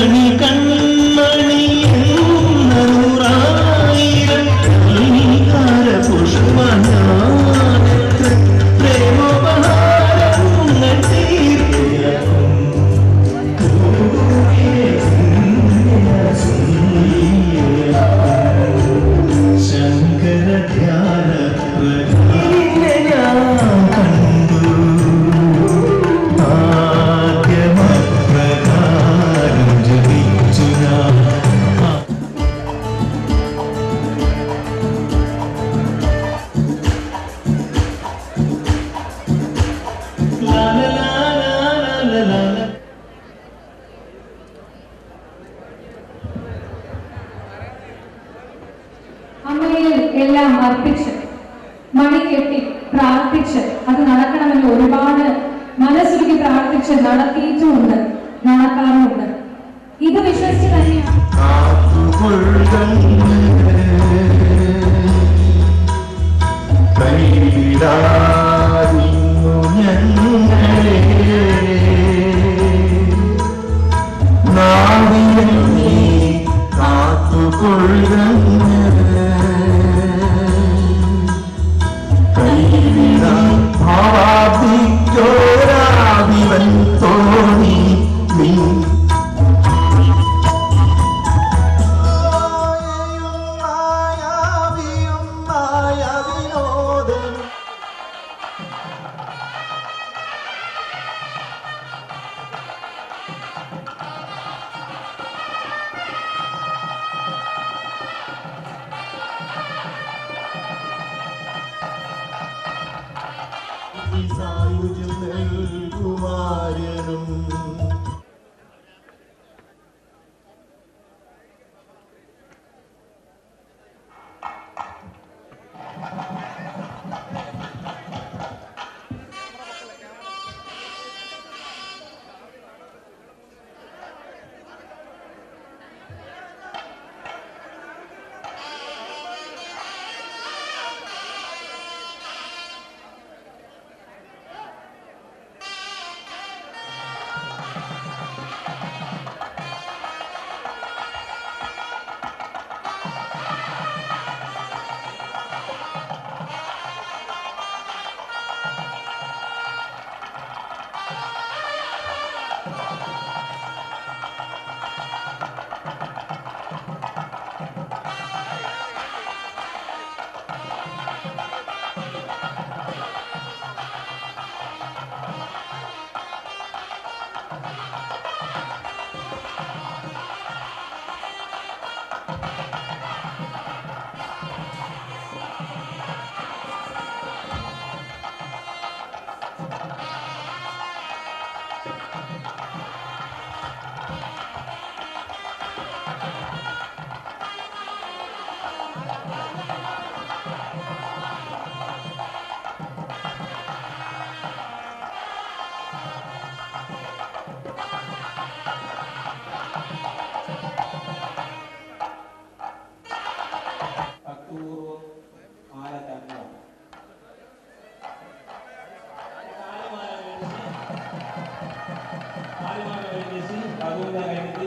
മണി കൺമണി എന്ന നൂറായിരം അലങ്കാര പുഷ്പനാനത്ത് പ്രേമോപഹാരങ്ങൾ തീർത്തിയാക്കും ശങ്കര ധ്യാന പ്രകാരനെ ഞാൻ കണ്ടു ആദ്യമപ്രകാരം ജപിച്ചു ഞാൻ ലാ ലാ ലാ ലാ ലാ ലാ ലാ അമ്മയിൽ എല്ലാം അർപ്പിച്ച് മണി കെട്ടി പ്രാർത്ഥിച്ച് അത് നടക്കണമെന്ന് ഒരുപാട് മനസ്സുരുക്കി പ്രാർത്ഥിച്ച് നടത്തിയിട്ടുമുണ്ട് നടക്കാറുമുണ്ട് ഇത് വിശ്വസിച്ച് തന്നെയാണ് കൈവിടാതിന്നു ഞങ്ങളെ നാവിനെ നീ കൈവിടാൻ ഭാവാദിക്കോരാവിവൻ തോന്നി നിൻ കുമാരനും ഭക്തിപൂർവ്വം മാല ചാർത്തുക ആലുമാല വെച്ച് ഭഗവത കൈനത്തിൽ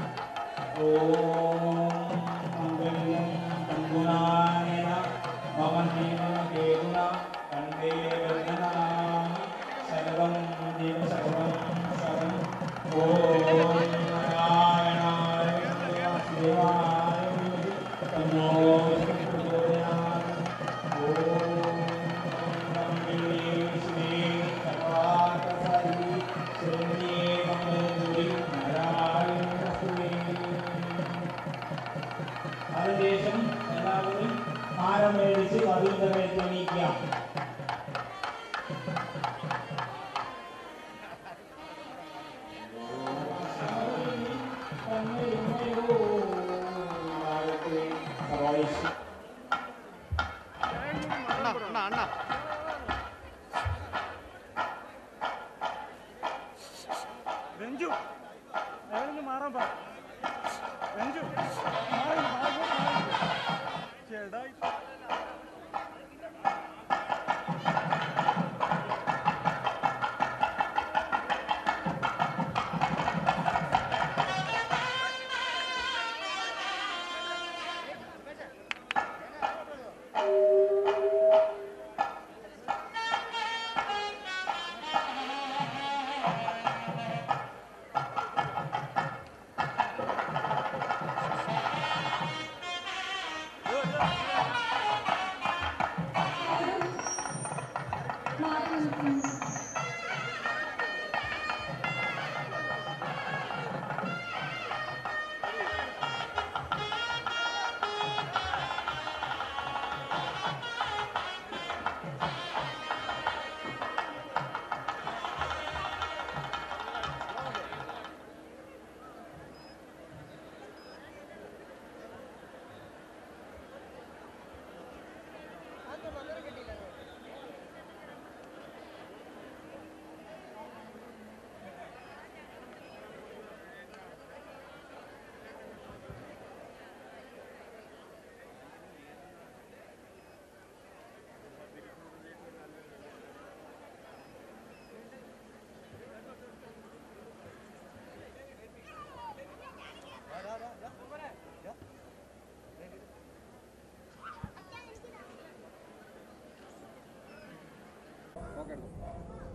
ഓം മംഗളം തമ്പുനാനേന മമ ജീവനകേതുന കണ്ടേ വന്ദനാമി സർവം ജീവ സർവം ശരണം ഓം നാരായണായ വാസുദേവായ തന്നോ പ്രചോദയാത് ഓം നമേ ശ്രീ സർവാർത്ഥസായി ശരണ്യേ മംഗളഗൗരി നാരായണസ്തുതേ അതിനുശേഷം എല്ലാവരും ഹാരം മേടിച്ച് വധുവിന്റെ തെളിയിക്കാം രഞ്ജു അയാളൊന്ന് മാറാൻ പറ രഞ്ജു മാറി, മാറി, മാറി. ചേട്ടാ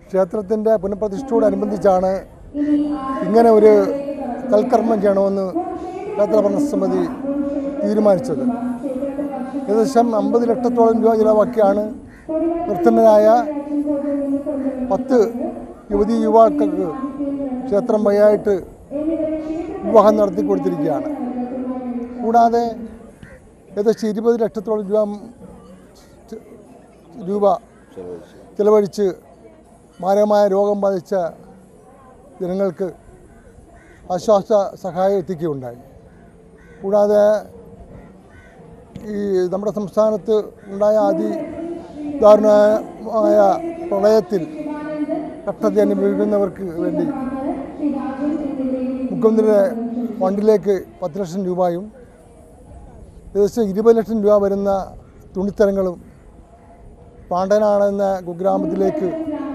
ക്ഷേത്രത്തിൻ്റെ പുനഃപ്രതിഷ്ഠയോടനുബന്ധിച്ചാണ് ഇങ്ങനെ ഒരു തൽക്കർമ്മം ചെയ്യണമെന്ന് ക്ഷേത്ര ഭരണസമിതി തീരുമാനിച്ചത് ഏകദേശം അമ്പത് ലക്ഷത്തോളം രൂപ ചിലവാക്കിയാണ് നിർത്തനായ പത്ത് യുവതി യുവാക്കൾക്ക് ക്ഷേത്രം വഴിയായിട്ട് വിവാഹം നടത്തി കൊടുത്തിരിക്കുകയാണ് കൂടാതെ ഏകദേശം ഇരുപത് ലക്ഷത്തോളം രൂപ ച- രൂപ ചിലവഴിച്ച് മാരകമായ രോഗം ബാധിച്ച ജനങ്ങൾക്ക് ആശ്വാസ സഹായം എത്തിക്കുകയുണ്ടായി കൂടാതെ ഈ നമ്മുടെ സംസ്ഥാനത്ത് ഉണ്ടായ അതിദാരുണമായ പ്രളയത്തിൽ കഷ്ടത അനുഭവിക്കുന്നവർക്ക് വേണ്ടി മുഖ്യമന്ത്രിയുടെ ഫണ്ടിലേക്ക് പത്ത് ലക്ഷം രൂപയും ഏകദേശം ഇരുപത് ലക്ഷം രൂപ വരുന്ന തുണിത്തരങ്ങളും പാണ്ടനാണെന്ന കുഗ്രാമത്തിലേക്ക്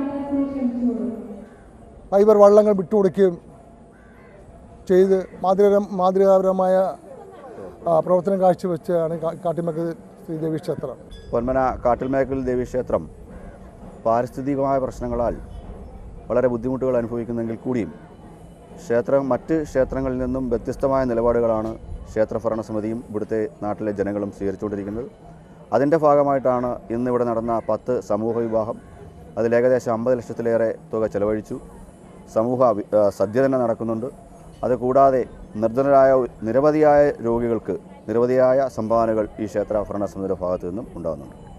ഫൈബർ വള്ളങ്ങൾ വിട്ടുകൊടുക്കുകയും ചെയ്ത് മാതൃക മാതൃകാപരമായ ആ, പ്രവർത്തനം കാഴ്ചവെച്ചാണ് കാ- കാട്ടിമക്ക് ശ്രീദേവി ക്ഷേത്രം പൊന്മന കാട്ടിൽമേക്കൽ ദേവീക്ഷേത്രം പാരിസ്ഥിതികമായ പ്രശ്നങ്ങളാൽ വളരെ ബുദ്ധിമുട്ടുകൾ അനുഭവിക്കുന്നെങ്കിൽ കൂടിയും ക്ഷേത്രം മറ്റ് ക്ഷേത്രങ്ങളിൽ നിന്നും വ്യത്യസ്തമായ നിലപാടുകളാണ് ക്ഷേത്ര ഭരണസമിതിയും ഇവിടുത്തെ നാട്ടിലെ ജനങ്ങളും സ്വീകരിച്ചുകൊണ്ടിരിക്കുന്നത് അതിൻ്റെ ഭാഗമായിട്ടാണ് ഇന്നിവിടെ നടന്ന പത്ത് സമൂഹ വിവാഹം അതിൽ ഏകദേശം അമ്പത് ലക്ഷത്തിലേറെ തുക ചെലവഴിച്ചു സമൂഹ വി- ആ, സദ്യ തന്നെ നടക്കുന്നുണ്ട് അതുകൂടാതെ നിർധനരായ നിരവധിയായ രോഗികൾക്ക് നിരവധിയായ സംഭാവനകൾ ഈ ക്ഷേത്ര ഭരണസമിതിയുടെ ഭാഗത്തു നിന്നും ഉണ്ടാകുന്നുണ്ട്